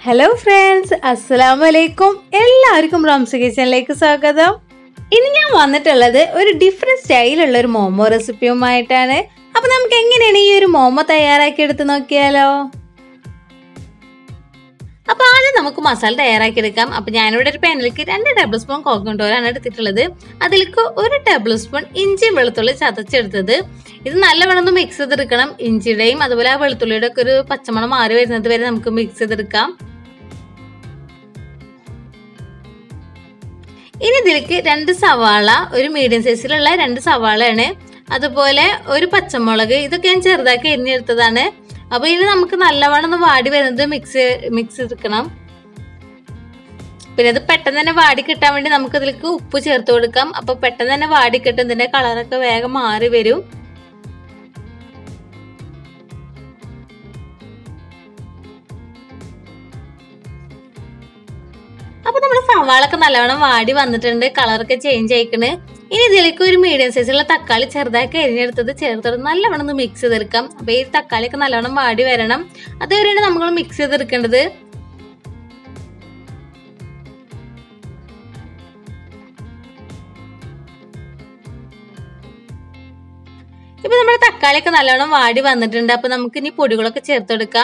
hello friends അസ്സലാമു അലൈക്കും എല്ലാവർക്കും റംസ് കിച്ചണിലേക്ക് സ്വാഗതം ഇനി ഞാൻ വന്നിട്ടുള്ളത് ഒരു ഡിഫറെന്റ് സ്റ്റൈലുള്ള ഒരു മോമോ റെസിപ്പിയുമായിട്ടാണ് അപ്പൊ നമുക്ക് എങ്ങനെയാണ് ഈ ഒരു മോമോ തയ്യാറാക്കി എടുത്ത് നോക്കിയാലോ അപ്പൊ ആദ്യം നമുക്ക് മസാല തയ്യാറാക്കി എടുക്കാം അപ്പൊ ഞാനിവിടെ ഒരു പാനിലേക്ക് രണ്ട് ടേബിൾ സ്പൂൺ കോക്കനട്ട് ഓയിലാണ് എടുത്തിട്ടുള്ളത് അതിലേക്ക് ഒരു ടേബിൾ സ്പൂൺ ഇഞ്ചി വെളുത്തുള്ളി ചതച്ചെടുത്തത് ഇത് നല്ലവണ്ണം ഒന്ന് മിക്സ് ചെയ്തെടുക്കണം ഇഞ്ചിയുടെയും അതുപോലെ ആ വെളുത്തുള്ളിയുടെ ഒക്കെ ഒരു പച്ചമണം മാറി വരുന്നത് വരെ നമുക്ക് മിക്സ് ചെയ്തെടുക്കാം ഇനി ഇതിലേക്ക് രണ്ട് സവാള ഒരു മീഡിയം സൈസിലുള്ള രണ്ട് സവാളയാണ് അതുപോലെ ഒരു പച്ചമുളക് ഇതൊക്കെ ഞാൻ ചെറുതാക്കി എരിഞ്ഞെടുത്തതാണ് അപ്പൊ ഇനി നമുക്ക് നല്ലവണ്ണം ഒന്ന് വാടി വരുന്നത് മിക്സ് മിക്സ് എടുക്കണം പിന്നെ ഇത് പെട്ടെന്ന് തന്നെ വാടി കിട്ടാൻ വേണ്ടി നമുക്ക് ഇതിലേക്ക് ഉപ്പ് ചേർത്ത് കൊടുക്കാം അപ്പൊ പെട്ടെന്ന് തന്നെ വാടി കിട്ടും ഇതിന്റെ കളറൊക്കെ വേഗം മാറി വരും അപ്പൊ നമ്മുടെ സവാളൊക്കെ നല്ലവണ്ണം വാടി വന്നിട്ടുണ്ട് കളറൊക്കെ ചേഞ്ച് ആയിക്കണ് ഇനി ഇതിലേക്ക് ഒരു മീഡിയം സൈസുള്ള തക്കാളി ചെറുതാക്കി അരിഞ്ഞെടുത്തത് ചേർത്തിട്ട് നല്ലവണ്ണം ഒന്ന് മിക്സ് ചെയ്തെടുക്കാം അപ്പൊ ഈ തക്കാളിയൊക്കെ നല്ലവണ്ണം വാടി വരണം അതുവരെയാണ് നമ്മൾ മിക്സ് ചെയ്തെടുക്കേണ്ടത് ഇപ്പൊ നമ്മുടെ തക്കാളിയൊക്കെ നല്ലവണ്ണം വാടി വന്നിട്ടുണ്ട് അപ്പൊ നമുക്ക് ഇനി പൊടികളൊക്കെ ചേർത്തെടുക്കാം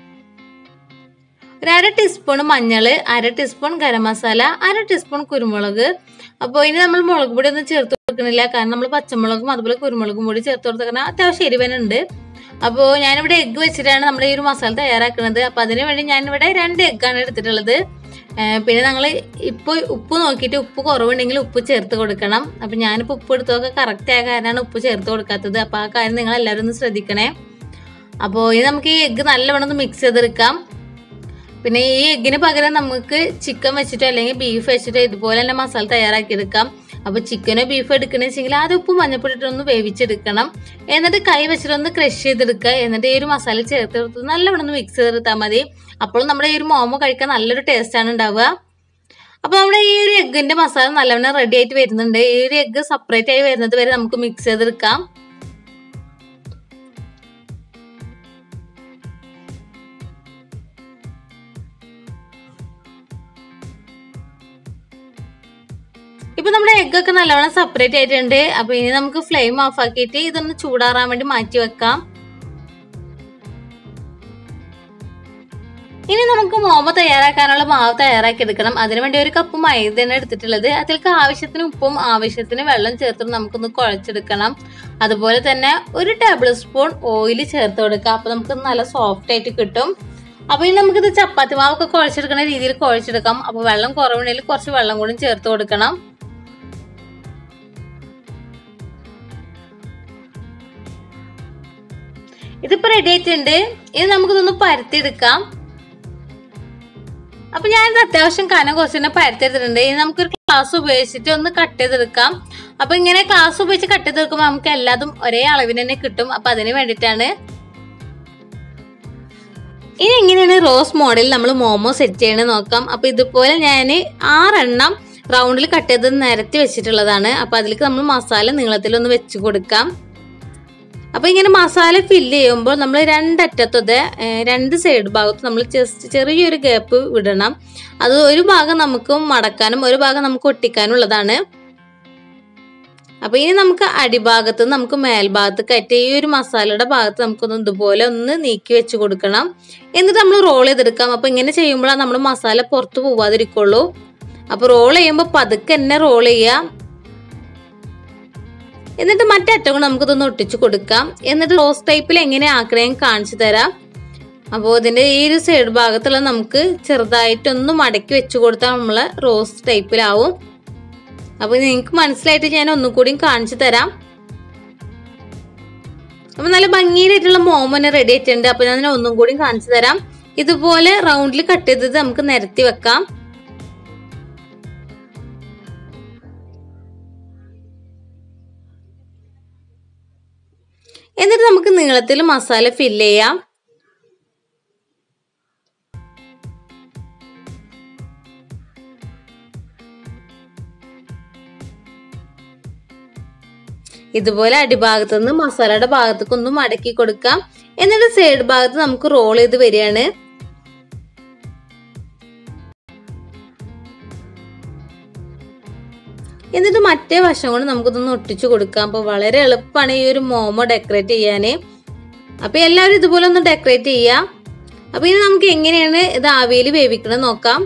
ഒരു അര ടീസ്പൂൺ മഞ്ഞൾ അര ടീസ്പൂൺ ഗരം മസാല അര ടീസ്പൂൺ കുരുമുളക് അപ്പോൾ ഇനി നമ്മൾ മുളക് പൊടി ഒന്നും ചേർത്ത് കൊടുക്കണില്ല കാരണം നമ്മൾ പച്ചമുളകും അതുപോലെ കുരുമുളകും പൊടി ചേർത്ത് കൊടുത്തത് അത്യാവശ്യം എരിവനുണ്ട് അപ്പോൾ ഞാനിവിടെ എഗ്ഗ് വെച്ചിട്ടാണ് നമ്മുടെ ഈ ഒരു മസാല തയ്യാറാക്കുന്നത് അപ്പോൾ അതിന് വേണ്ടി ഞാനിവിടെ രണ്ട് എഗ്ഗാണ് എടുത്തിട്ടുള്ളത് പിന്നെ ഞങ്ങൾ ഇപ്പോൾ ഉപ്പ് നോക്കിയിട്ട് ഉപ്പ് കുറവുണ്ടെങ്കിൽ ഉപ്പ് ചേർത്ത് കൊടുക്കണം അപ്പം ഞാനിപ്പോൾ ഉപ്പ് എടുത്തൊക്കെ കറക്റ്റ് ആയ കാരണമാണ് ഉപ്പ് ചേർത്ത് കൊടുക്കാത്തത് അപ്പോൾ ആ കാര്യം നിങ്ങൾ എല്ലാവരും ഒന്ന് ശ്രദ്ധിക്കണേ അപ്പോൾ ഇനി നമുക്ക് ഈ എഗ്ഗ് നല്ലവണ്ണം ഒന്ന് മിക്സ് ചെയ്തെടുക്കാം പിന്നെ ഈ എഗ്ഗിന് പകരം നമുക്ക് ചിക്കൻ വെച്ചിട്ടോ അല്ലെങ്കിൽ ബീഫ് വെച്ചിട്ടോ ഇതുപോലെ തന്നെ മസാല തയ്യാറാക്കി എടുക്കാം അപ്പോൾ ചിക്കനോ ബീഫോ എടുക്കണമെന്ന് വെച്ചെങ്കിൽ അത് ഉപ്പ് മഞ്ഞപ്പൊടി ഇട്ടൊന്ന് വേവിച്ചെടുക്കണം എന്നിട്ട് കൈ വെച്ചിട്ടൊന്ന് ക്രഷ് ചെയ്തെടുക്കുക എന്നിട്ട് ഈ ഒരു മസാല ചേർത്തെടുത്ത് നല്ലവണ്ണം ഒന്ന് മിക്സ് ചെയ്തെടുത്താൽ മതി അപ്പോൾ നമ്മുടെ ഈ ഒരു മോമോ കഴിക്കാൻ നല്ലൊരു ടേസ്റ്റാണ് ഉണ്ടാവുക അപ്പോൾ നമ്മുടെ ഈ ഒരു എഗ്ഗിന്റെ മസാല നല്ലവണ്ണം റെഡി ആയിട്ട് വരുന്നുണ്ട് ഈ ഒരു എഗ്ഗ് സെപ്പറേറ്റ് ആയി വരുന്നത് വരെ നമുക്ക് മിക്സ് ചെയ്തെടുക്കാം ഇപ്പൊ നമ്മുടെ എഗ് ഒക്കെ നല്ലവണ്ണം സെപ്പറേറ്റ് ആയിട്ടുണ്ട് അപ്പൊ ഇനി നമുക്ക് ഫ്ലെയിം ഓഫ് ആക്കിയിട്ട് ഇതൊന്ന് ചൂടാറാൻ വേണ്ടി മാറ്റി വെക്കാം ഇനി നമുക്ക് മോമ തയ്യാറാക്കാനുള്ള മാവ് തയ്യാറാക്കി എടുക്കണം അതിനുവേണ്ടി ഒരു കപ്പ് മൈദയാണ് എടുത്തിട്ടുള്ളത് അതിലേക്ക് ആവശ്യത്തിന് ഉപ്പും ആവശ്യത്തിന് വെള്ളം ചേർത്ത് നമുക്കൊന്ന് കുഴച്ചെടുക്കണം അതുപോലെ തന്നെ ഒരു ടേബിൾ സ്പൂൺ ഓയിൽ ചേർത്ത് കൊടുക്കുക അപ്പൊ നമുക്ക് നല്ല സോഫ്റ്റ് ആയിട്ട് കിട്ടും അപ്പൊ ഇനി നമുക്കിത് ചപ്പാത്തി മാവൊക്കെ കുഴച്ചെടുക്കുന്ന രീതിയിൽ കുഴച്ചെടുക്കാം അപ്പൊ വെള്ളം കുറവുണ്ടെങ്കിൽ കുറച്ച് വെള്ളം കൂടി ചേർത്ത് കൊടുക്കണം ഇതിപ്പോ റെഡി ആയിട്ടുണ്ട് ഇനി നമുക്കിതൊന്ന് പരത്തിയെടുക്കാം അപ്പൊ ഞാനിത് അത്യാവശ്യം കനം കുറച്ച് തന്നെ പരത്തിയെടുത്തിട്ടുണ്ട് ഇനി നമുക്കൊരു ക്ലാസ് ഉപയോഗിച്ചിട്ട് ഒന്ന് കട്ട് ചെയ്തെടുക്കാം അപ്പൊ ഇങ്ങനെ ക്ലാസ് ഉപയോഗിച്ച് കട്ട് ചെയ്തെടുക്കുമ്പോൾ നമുക്ക് എല്ലാതും ഒരേ അളവിന് തന്നെ കിട്ടും അപ്പൊ അതിന് വേണ്ടിയിട്ടാണ് ഇനി എങ്ങനെയാണ് റോസ് മോഡലിൽ നമ്മൾ മോമോ സെറ്റ് ചെയ്യണത് നോക്കാം അപ്പൊ ഇതുപോലെ ഞാൻ ആറെണ്ണം റൗണ്ടിൽ കട്ട് ചെയ്ത് നിരത്തി വെച്ചിട്ടുള്ളതാണ് അപ്പൊ അതിലേക്ക് നമ്മൾ മസാല നീളത്തിലൊന്ന് വെച്ച് കൊടുക്കാം അപ്പോൾ ഇങ്ങനെ മസാല ഫില്ല് ചെയ്യുമ്പോൾ നമ്മൾ രണ്ടറ്റത്തത് രണ്ട് സൈഡ് ഭാഗത്ത് നമ്മൾ ജസ്റ്റ് ചെറിയൊരു ഗ്യാപ്പ് വിടണം അത് ഒരു ഭാഗം നമുക്ക് മടക്കാനും ഒരു ഭാഗം നമുക്ക് ഒട്ടിക്കാനും ഉള്ളതാണ് അപ്പോൾ ഇനി നമുക്ക് അടിഭാഗത്ത് നമുക്ക് മേൽഭാഗത്ത് കയറ്റി ഈ ഒരു മസാലയുടെ ഭാഗത്ത് നമുക്കൊന്ന് ഇതുപോലെ ഒന്ന് നീക്കി വെച്ച് കൊടുക്കണം എന്നിട്ട് നമ്മൾ റോൾ ചെയ്തെടുക്കാം അപ്പോൾ ഇങ്ങനെ ചെയ്യുമ്പോഴാണ് നമ്മൾ മസാല പുറത്ത് പോവാതിരിക്കുള്ളൂ അപ്പോൾ റോൾ ചെയ്യുമ്പോൾ പതുക്കെ തന്നെ റോൾ ചെയ്യാം എന്നിട്ട് മറ്റേ അറ്റം കൊണ്ട് നമുക്കിതൊന്ന് ഒട്ടിച്ചു കൊടുക്കാം എന്നിട്ട് റോസ് ടൈപ്പിൽ എങ്ങനെ ആക്കണേ കാണിച്ചു തരാം അപ്പോൾ ഇതിന്റെ ഈ ഒരു സൈഡ് ഭാഗത്തുള്ള നമുക്ക് ചെറുതായിട്ടൊന്ന് മടക്കി വെച്ച് കൊടുത്താൽ നമ്മള് റോസ് ടൈപ്പിലാവും അപ്പോൾ നിങ്ങൾക്ക് മനസ്സിലായിട്ട് ഞാൻ ഒന്നും കൂടി കാണിച്ചു തരാം അപ്പൊ നല്ല ഭംഗിയിലായിട്ടുള്ള മോമോനെ റെഡി ആയിട്ടുണ്ട് അപ്പൊ ഞാൻ ഒന്നും കൂടി കാണിച്ചു തരാം ഇതുപോലെ റൗണ്ടിൽ കട്ട് ചെയ്തത് നമുക്ക് നിരത്തി വെക്കാം എന്നിട്ട് നമുക്ക് നീളത്തിൽ മസാല ഫില്ല് ചെയ്യാം ഇതുപോലെ അടിഭാഗത്ത് നിന്ന് മസാലയുടെ ഭാഗത്തേക്ക് ഒന്ന് മടക്കി കൊടുക്കാം എന്നിട്ട് സൈഡ് ഭാഗത്ത് നമുക്ക് റോൾ ചെയ്ത് വരികയാണ് എന്നിട്ട് മറ്റേ വശം കൊണ്ട് നമുക്കിതൊന്ന് ഒട്ടിച്ചു കൊടുക്കാം അപ്പോൾ വളരെ എളുപ്പമാണ് ഈ ഒരു മോമോ ഡെക്കറേറ്റ് ചെയ്യാൻ അപ്പോൾ എല്ലാവരും ഇതുപോലെ ഒന്ന് ഡെക്കറേറ്റ് ചെയ്യുക അപ്പോൾ ഇനി നമുക്ക് എങ്ങനെയാണ് ഇത് ആവിയിൽ വേവിക്കണം നോക്കാം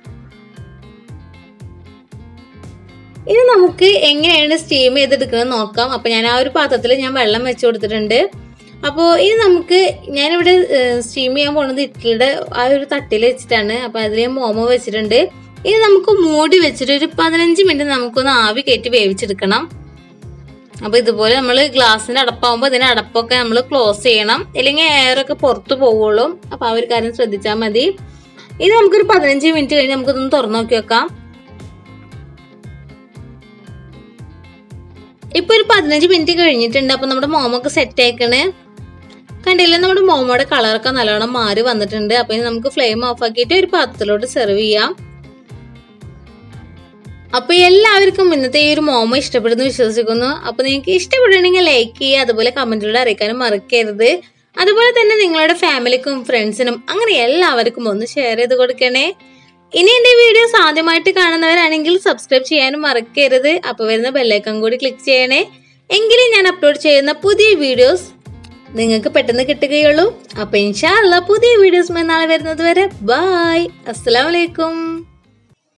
ഇനി നമുക്ക് എങ്ങനെയാണ് സ്റ്റീം ചെയ്തെടുക്കുന്നത് നോക്കാം അപ്പോൾ ഞാൻ ആ ഒരു പാത്രത്തിൽ ഞാൻ വെള്ളം വെച്ച് കൊടുത്തിട്ടുണ്ട് അപ്പോൾ ഇനി നമുക്ക് ഞാനിവിടെ സ്റ്റീം ചെയ്യാൻ പോകുന്നത് ഇഡ്ഡലിയുടെ ആ ഒരു തട്ടിൽ വെച്ചിട്ടാണ് അപ്പോൾ അതിൽ ഞാൻ മോമോ വെച്ചിട്ടുണ്ട് ഇനി നമുക്ക് മൂടി വെച്ചിട്ട് ഒരു പതിനഞ്ച് മിനിറ്റ് നമുക്കൊന്ന് ആവി കയറ്റി വേവിച്ചെടുക്കണം അപ്പോൾ ഇതുപോലെ നമ്മൾ ഗ്ലാസിന്റെ അടപ്പാകുമ്പോൾ ഇതിന്റെ അടപ്പൊക്കെ നമ്മൾ ക്ലോസ് ചെയ്യണം ഇല്ലെങ്കിൽ എയറൊക്കെ പുറത്തു പോവുള്ളൂ അപ്പോൾ ആ ഒരു കാര്യം ശ്രദ്ധിച്ചാൽ മതി ഇനി നമുക്കൊരു പതിനഞ്ച് മിനിറ്റ് കഴിഞ്ഞ് നമുക്കിതൊന്ന് തുറന്നു നോക്കി വെക്കാം ഇപ്പൊ ഒരു പതിനഞ്ച് മിനിറ്റ് കഴിഞ്ഞിട്ടുണ്ട് അപ്പൊ നമ്മുടെ മോമൊക്കെ സെറ്റ് ആയിക്കണ് കണ്ടില്ലേ നമ്മുടെ മോമോയുടെ കളറൊക്കെ നല്ലോണം മാറി വന്നിട്ടുണ്ട് അപ്പൊ ഇനി നമുക്ക് ഫ്ലെയിം ഓഫ് ആക്കിയിട്ട് ഒരു പാത്രത്തിലോട്ട് സെർവ് ചെയ്യാം അപ്പൊ എല്ലാവർക്കും ഇന്നത്തെ ഈ ഒരു മോമോ ഇഷ്ടപ്പെടുന്നു വിശ്വസിക്കുന്നു അപ്പൊ നിങ്ങൾക്ക് ഇഷ്ടപ്പെടുകയാണെങ്കിൽ ലൈക്ക് ചെയ്യുക അതുപോലെ കമന്റിലൂടെ അറിയിക്കാനും മറക്കരുത് അതുപോലെ തന്നെ നിങ്ങളുടെ ഫാമിലിക്കും ഫ്രണ്ട്സിനും അങ്ങനെ എല്ലാവർക്കും ഒന്ന് ഷെയർ ചെയ്ത് കൊടുക്കണേ ഇനി എന്റെ വീഡിയോസ് ആദ്യമായിട്ട് കാണുന്നവരാണെങ്കിൽ സബ്സ്ക്രൈബ് ചെയ്യാനും മറക്കരുത് അപ്പോൾ വരുന്ന ബെല്ലൈക്കൺ കൂടി ക്ലിക്ക് ചെയ്യണേ എങ്കിലും ഞാൻ അപ്ലോഡ് ചെയ്യുന്ന പുതിയ വീഡിയോസ് നിങ്ങൾക്ക് പെട്ടെന്ന് കിട്ടുകയുള്ളൂ അപ്പൊ ഇൻഷാല്ല പുതിയ വീഡിയോസ് നാളെ വരുന്നത് വരെ ബായ് അസ്സലാമലൈക്കും